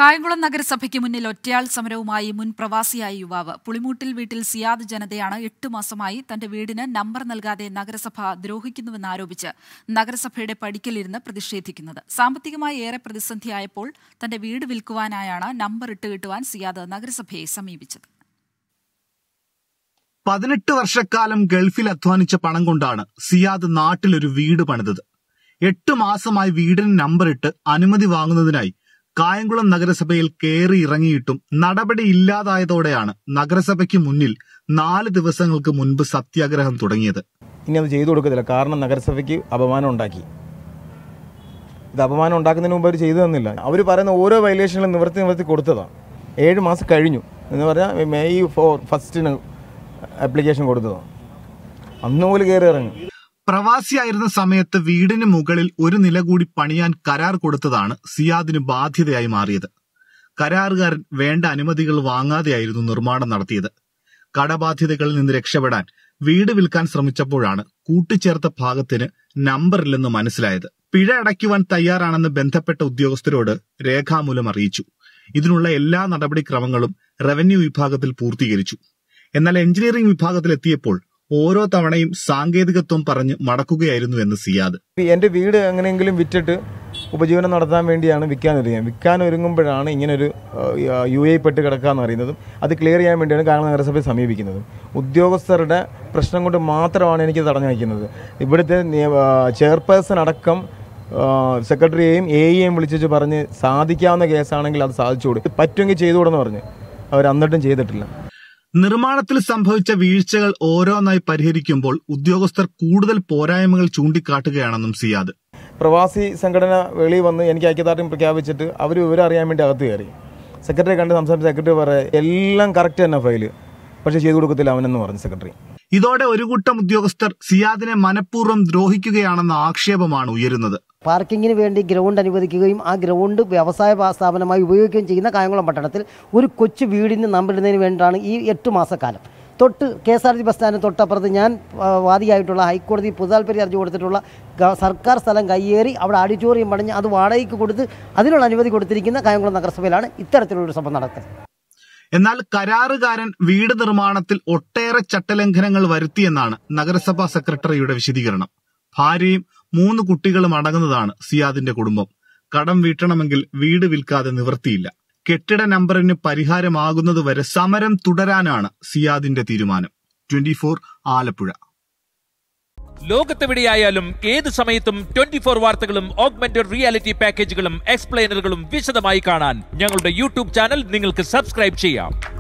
കായംകുളം നഗരസഭയ്ക്ക് മുന്നിൽ ഒറ്റയാൾ സമരവുമായി മുൻ പ്രവാസിയായ യുവാവ് പുളിമൂട്ടിൽ വീട്ടിൽ സിയാദ് ജനതയാണ് എട്ട് മാസമായി തന്റെ വീടിന് നമ്പർ നൽകാതെ നഗരസഭ ദ്രോഹിക്കുന്നുവെന്നാരോപിച്ച് നഗരസഭയുടെ പടിക്കലിരുന്ന് പ്രതിഷേധിക്കുന്നത് സാമ്പത്തികമായി ഏറെ പ്രതിസന്ധിയായപ്പോൾ തന്റെ വീട് വിൽക്കുവാനായാണ് നമ്പർ ഇട്ട് കിട്ടുവാൻ സിയാദ് നഗരസഭയെ സമീപിച്ചത് പതിനെട്ട് വർഷക്കാലം ഗൾഫിൽ അധ്വാനിച്ച പണം കൊണ്ടാണ് സിയാദ് നാട്ടിലൊരു വീട് പണിതത് എട്ട് മാസമായി വീടിന് നമ്പറിട്ട് അനുമതി വാങ്ങുന്നതിനായി കായംകുളം നഗരസഭയിൽ കയറി ഇറങ്ങിയിട്ടും നടപടി ഇല്ലാതായതോടെയാണ് നഗരസഭയ്ക്ക് മുന്നിൽ നാല് ദിവസങ്ങൾക്ക് മുൻപ് സത്യാഗ്രഹം തുടങ്ങിയത് ഇനി അത് ചെയ്തു കൊടുക്കത്തില്ല കാരണം നഗരസഭയ്ക്ക് അപമാനം ഉണ്ടാക്കി ഇത് അപമാനം ഉണ്ടാക്കുന്നതിന് മുമ്പ് അവർ ചെയ്തു തന്നില്ല അവർ പറയുന്ന ഓരോ വയലേഷനിലും നിവർത്തി നിവർത്തി കൊടുത്തതാണ് ഏഴ് മാസം കഴിഞ്ഞു എന്ന് പറഞ്ഞാൽ മെയ് ഫോർ ഫസ്റ്റിന് ആപ്ലിക്കേഷൻ കൊടുത്തതാണ് അന്ന് പോലും കയറി ഇറങ്ങി പ്രവാസിയായിരുന്ന സമയത്ത് വീടിന് മുകളിൽ ഒരു നില കൂടി പണിയാൻ കരാർ കൊടുത്തതാണ് സിയാദിന് ബാധ്യതയായി മാറിയത് കരാറുകാരൻ വേണ്ട അനുമതികൾ വാങ്ങാതെയായിരുന്നു നിർമ്മാണം നടത്തിയത് കടബാധ്യതകളിൽ നിന്ന് രക്ഷപ്പെടാൻ വീട് വിൽക്കാൻ ശ്രമിച്ചപ്പോഴാണ് കൂട്ടിച്ചേർത്ത ഭാഗത്തിന് നമ്പറില്ലെന്ന് മനസ്സിലായത് പിഴ അടയ്ക്കുവാൻ തയ്യാറാണെന്ന് ബന്ധപ്പെട്ട ഉദ്യോഗസ്ഥരോട് രേഖാമൂലം അറിയിച്ചു ഇതിനുള്ള എല്ലാ നടപടിക്രമങ്ങളും റവന്യൂ വിഭാഗത്തിൽ പൂർത്തീകരിച്ചു എന്നാൽ എഞ്ചിനീയറിംഗ് വിഭാഗത്തിൽ എത്തിയപ്പോൾ ഓരോ തവണയും സാങ്കേതികത്വം പറഞ്ഞ് മടക്കുകയായിരുന്നു എന്ന് സിയാദ് എൻ്റെ വീട് എങ്ങനെയെങ്കിലും വിറ്റിട്ട് ഉപജീവനം നടത്താൻ വേണ്ടിയാണ് വിൽക്കാൻ ഒരുങ്ങിയത് വിൽക്കാൻ ഒരുങ്ങുമ്പോഴാണ് ഇങ്ങനൊരു യു എ പെട്ട് കിടക്കാന്ന് അറിയുന്നതും അത് ക്ലിയർ ചെയ്യാൻ വേണ്ടിയാണ് കാരണം നഗരസഭയെ സമീപിക്കുന്നതും ഉദ്യോഗസ്ഥരുടെ പ്രശ്നം കൊണ്ട് മാത്രമാണ് എനിക്ക് തടഞ്ഞു വയ്ക്കുന്നത് ഇവിടുത്തെ ചെയർപേഴ്സൺ അടക്കം സെക്രട്ടറിയെയും എ ഇയെയും വിളിച്ചു പറഞ്ഞ് സാധിക്കാവുന്ന കേസാണെങ്കിൽ അത് സാധിച്ചു കൊടുക്കും പറ്റുമെങ്കിൽ ചെയ്തു കൊടുന്ന് പറഞ്ഞ് അവർ എന്നിട്ടും ചെയ്തിട്ടില്ല നിർമ്മാണത്തിൽ സംഭവിച്ച വീഴ്ചകൾ ഓരോന്നായി പരിഹരിക്കുമ്പോൾ ഉദ്യോഗസ്ഥർ കൂടുതൽ പോരായ്മകൾ ചൂണ്ടിക്കാട്ടുകയാണെന്നും സിയാദ് പ്രവാസി സംഘടന വെളിയിൽ വന്ന് എനിക്ക് ഐക്യദാർഢ്യം പ്രഖ്യാപിച്ചിട്ട് അവർ വിവരം അറിയാൻ വേണ്ടി അകത്ത് കയറി സെക്രട്ടറി കണ്ട് സംസാരിച്ച സെക്രട്ടറി പറയാം എല്ലാം കറക്റ്റ് തന്നെ ഫയല് പക്ഷെ ചെയ്തു കൊടുക്കത്തില്ല അവനെന്ന് പറഞ്ഞു സെക്രട്ടറി ഇതോടെ ഒരു കൂട്ടം ഉദ്യോഗസ്ഥർ സിയാദിനെ മനഃപൂർവ്വം ദ്രോഹിക്കുകയാണെന്ന ആക്ഷേപമാണ് ഉയരുന്നത് പാർക്കിങ്ങിന് വേണ്ടി ഗ്രൗണ്ട് അനുവദിക്കുകയും ആ ഗ്രൗണ്ട് വ്യവസായ സ്ഥാപനമായി ഉപയോഗിക്കുകയും ചെയ്യുന്ന കായംകുളം പട്ടണത്തിൽ ഒരു കൊച്ചു വീടിന് നമ്പറിടുന്നതിന് വേണ്ടിയിട്ടാണ് ഈ എട്ട് മാസക്കാലം തൊട്ട് K S R T bus സ്റ്റാൻഡിന് തൊട്ടപ്പുറത്ത് ഞാൻ ആ, വാദിയായിട്ടുള്ള ഹൈക്കോടതി പൊതുതാൽപര്യ ഹർജി കൊടുത്തിട്ടുള്ള ഗ- സർക്കാർ സ്ഥലം കയ്യേറി അവിടെ ഓഡിറ്റോറിയം പണിഞ്ഞ് അത് വാടകയ്ക്ക് കൊടുത്ത് അതിനുള്ള അനുമതി കൊടുത്തിരിക്കുന്ന കായംകുളം നഗരസഭയിലാണ് ഇത്തരത്തിലുള്ളൊരു ശ്രമം നടക്കുന്നത് എന്നാൽ കരാറുകാരൻ വീട് നിർമ്മാണത്തിൽ ഒട്ടേറെ ചട്ടലംഘനങ്ങൾ വരുത്തിയെന്നാണ് നഗരസഭാ സെക്രട്ടറിയുടെ വിശദീകരണം ഭാര്യയും മൂന്ന് കുട്ടികളും അടങ്ങുന്നതാണ് സിയാദിന്റെ കുടുംബം കടം വീട്ടണമെങ്കിൽ വീട് വിൽക്കാതെ നിവൃത്തിയില്ല കെട്ടിട നമ്പറിന് പരിഹാരമാകുന്നതുവരെ സമരം തുടരാനാണ് സിയാദിന്റെ തീരുമാനം ട്വന്റി ആലപ്പുഴ ലോകത്തെവിടെയായാലും ഏത് സമയത്തും ട്വന്റി ഫോർ വാർത്തകളും ഓഗ്മെന്റഡ് റിയാലിറ്റി പാക്കേജുകളും എക്സ്പ്ലെയിനറുകളും വിശദമായി കാണാൻ ഞങ്ങളുടെ യൂട്യൂബ് ചാനൽ നിങ്ങൾക്ക് സബ്സ്ക്രൈബ് ചെയ്യാം